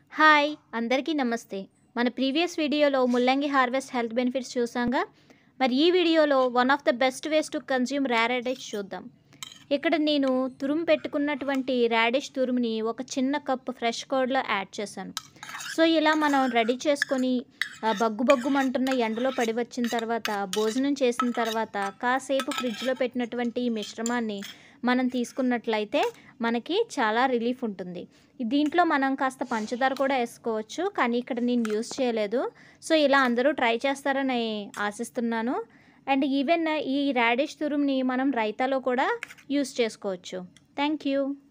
hi అందరికీ నమస్తే మన ప్రీవియస్ వీడియోలో ముల్లంగి హార్వెస్ట్ హెల్త్ బెనిఫిట్స్ చూసాంగా మరి ఈ వీడియోలో one of the best ways to consume radish చూద్దాం ఇక్కడ నేను తురుము పెట్టుకున్నటువంటి రాడిష్ తురుముని ఒక చిన్న కప్ ఫ్రెష్ కోడ్లో యాడ్ చేశాను సో ఇలా మనం రెడీ చేసుకొని ఆ, బగ్గు బగ్గుమంటున్న ఎండలో పడి వచ్చిన తర్వాత భోజనం చేసిన తర్వాత కాసేపు ఫ్రిడ్జ్లో పెట్టినటువంటి ఈ మిశ్రమాన్ని మనం తీసుకున్నట్లయితే మనకి చాలా రిలీఫ్ ఉంటుంది దీంట్లో మనం కాస్త పంచదార కూడా వేసుకోవచ్చు కానీ ఇక్కడ నేను యూస్ చేయలేదు సో ఇలా అందరూ ట్రై చేస్తారని ఆశిస్తున్నాను అండ్ ఈవెన్ ఈ రాడిష్ తురుముని మనం రైతాలో కూడా యూస్ చేసుకోవచ్చు థ్యాంక్ యూ